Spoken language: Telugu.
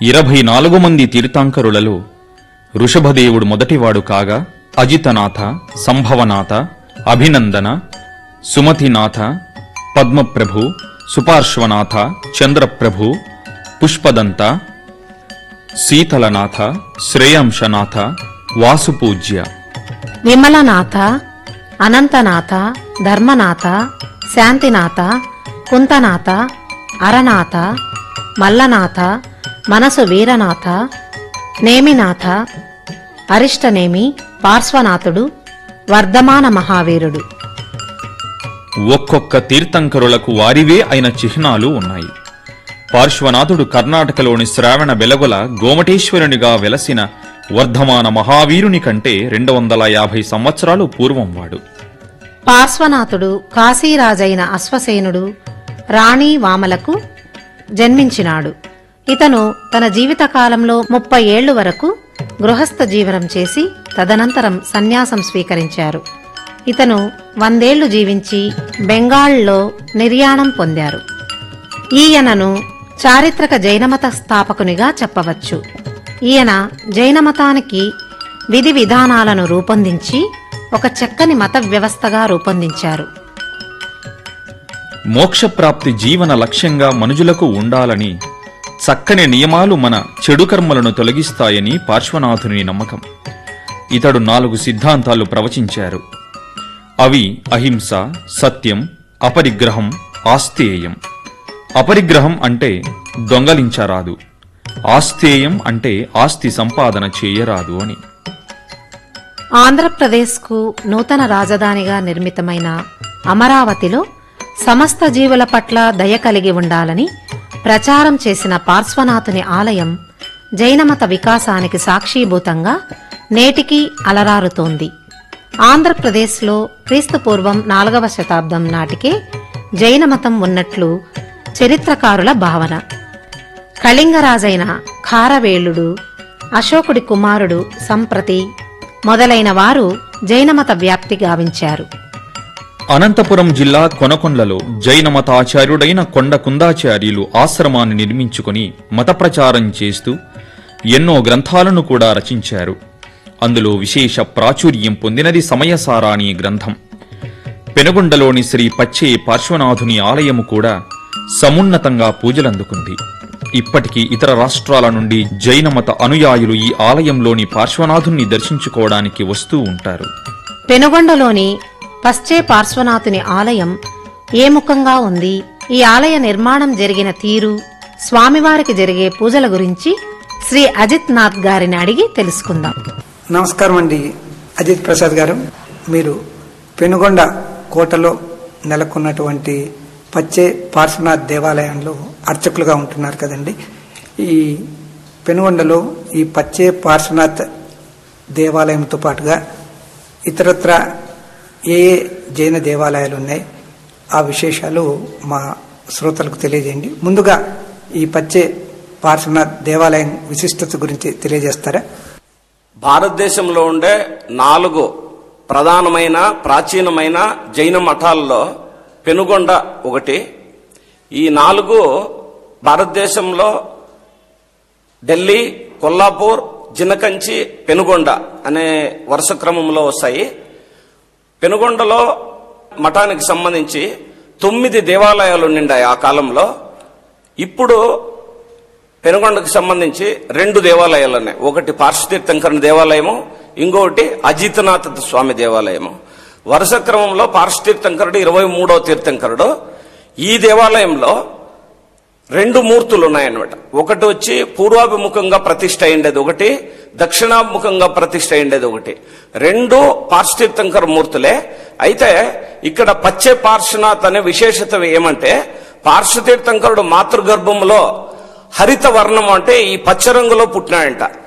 ఇరవై నాలుగు మంది తీర్థంకరులలో వృషభదేవుడు మొదటివాడు కాగా అజితనాథ సంభవనాథ అభినందన సుమతినాథ పద్మప్రభు సుపార్శ్వనాథ చంద్రప్రభు పుష్పదంత శీతలనాథ శ్రేయాంశనాథ వాసుపూజ్య విమలనాథ అనంతనాథ ధర్మనాథ శాంతినాథ కుంతనాథ అరనాథ మల్లనాథ మనసు వీరనాథ నేమినాథ అరిష్టనేమి పార్శ్వనాథుడు వర్ధమాన మహావీరుడు ఒక్కొక్క తీర్థంకరులకు వారివే అయిన చిహ్నాలు ఉన్నాయి పార్శ్వనాథుడు కర్ణాటకలోని శ్రావణ వెలగొల గోమటేశ్వరునిగా వెలసిన వర్ధమాన మహావీరుని కంటే రెండు వందల యాభై సంవత్సరాలు పూర్వం వాడు పార్శ్వనాథుడు కాశీరాజైన అశ్వసేనుడు రాణి వామలకు జన్మించినాడు ఇతను తన జీవితకాలంలో ముప్పై ఏళ్లు వరకు గృహస్థ జీవనం చేసి తదనంతరం సన్యాసం స్వీకరించారు ఇతను వందేళ్లు జీవించి బెంగాల్లో నిర్యాణం పొందారు ఈయనను చారిత్రక జైనమత స్థాపకునిగా చెప్పవచ్చు ఈయన జైనమతానికి విధి విధానాలను రూపొందించి ఒక చక్కని మత వ్యవస్థగా రూపొందించారు మోక్షప్రాప్తి జీవన లక్ష్యంగా మనుజులకు ఉండాలని చక్కని నియమాలు మన చెడు కర్మలను తొలగిస్తాయని పార్శ్వనాథుని నమ్మకం ఇతడు నాలుగు సిద్ధాంతాలు ప్రవచించారు అవి అహింస సత్యం అపరిగ్రహం ఆస్తేయం అపరిగ్రహం అంటే దొంగలించరాదు ఆస్తేయం అంటే ఆస్తి సంపాదన చేయరాదు అని ఆంధ్రప్రదేశ్కు నూతన రాజధానిగా నిర్మితమైన అమరావతిలో సమస్త జీవుల పట్ల దయ కలిగి ఉండాలని ప్రచారం చేసిన పార్శ్వనాథుని ఆలయం జైనమత వికాసానికి సాక్షీభూతంగా నేటికీ అలరారుతోంది ఆంధ్రప్రదేశ్లో క్రీస్తుపూర్వం నాలుగవ శతాబ్దం నాటికే జైనమతం ఉన్నట్లు చరిత్రకారుల భావన కళింగరాజైన ఖారవేళుడు అశోకుడి కుమారుడు సంప్రతి మొదలైన వారు జైనమత వ్యాప్తి గావించారు అనంతపురం జిల్లా కొనకొండలో జైన మతాచార్యుడైన కొండ కుందాచార్యులు ఆశ్రమాన్ని నిర్మించుకొని మత ప్రచారం చేస్తూ ఎన్నో గ్రంథాలను కూడా రచించారు అందులో విశేష ప్రాచుర్యం పొందినది సమయసారాణి గ్రంథం పెనుగొండలోని శ్రీ పచ్చే పార్శ్వనాథుని ఆలయము కూడా సమున్నతంగా పూజలందుకుంది ఇప్పటికీ ఇతర రాష్ట్రాల నుండి జైన మత అనుయాయులు ఈ ఆలయంలోని పార్శ్వనాథుని దర్శించుకోవడానికి వస్తూ ఉంటారు పెనుగొండలోని పశ్చే పార్శ్వనాథుని ఆలయం ఏ ముఖంగా ఉంది ఈ ఆలయ నిర్మాణం జరిగిన తీరు స్వామివారికి జరిగే పూజల గురించి శ్రీ అజిత్ నాథ్ గారిని అడిగి తెలుసుకుందాం నమస్కారం అండి అజిత్ ప్రసాద్ గారు మీరు పెనుగొండ కోటలో నెలకొన్నటువంటి పచ్చే పార్శ్వనాథ్ దేవాలయంలో అర్చకులుగా ఉంటున్నారు కదండి ఈ పెనుగొండలో ఈ పచ్చే పార్శ్వనాథ్ దేవాలయంతో పాటుగా ఇతరత్ర ఏ ఏ జైన దేవాలయాలు ఉన్నాయి ఆ విశేషాలు మా శ్రోతలకు తెలియజేయండి ముందుగా ఈ పచ్చే పార్శ్వనాథ్ దేవాలయం విశిష్టత గురించి తెలియజేస్తారా భారతదేశంలో ఉండే నాలుగు ప్రధానమైన ప్రాచీనమైన జైన మఠాల్లో పెనుగొండ ఒకటి ఈ నాలుగు భారతదేశంలో ఢిల్లీ కొల్లాపూర్ జినకంచి పెనుగొండ అనే వరుస క్రమంలో వస్తాయి పెనుగొండలో మఠానికి సంబంధించి తొమ్మిది దేవాలయాలు నిండాయి ఆ కాలంలో ఇప్పుడు పెనుగొండకు సంబంధించి రెండు దేవాలయాలు ఉన్నాయి ఒకటి పార్శ్వతీర్థంకరుని దేవాలయము ఇంకొకటి అజితనాథ స్వామి దేవాలయము వరుస క్రమంలో పార్శ్వతీర్థంకరుడు ఇరవై మూడో తీర్థంకరుడు ఈ దేవాలయంలో రెండు మూర్తులు ఉన్నాయన్నమాట ఒకటి వచ్చి పూర్వాభిముఖంగా ప్రతిష్ట అయిండేది ఒకటి దక్షిణాభిముఖంగా ప్రతిష్ట అయిండేది ఒకటి రెండు పార్శ్వతీర్థంకర మూర్తులే అయితే ఇక్కడ పచ్చే పార్శ్వనాథ్ అనే విశేషత ఏమంటే పార్శ్వతీర్థంకరుడు మాతృగర్భంలో హరిత వర్ణం అంటే ఈ పచ్చ రంగులో పుట్టినాడంట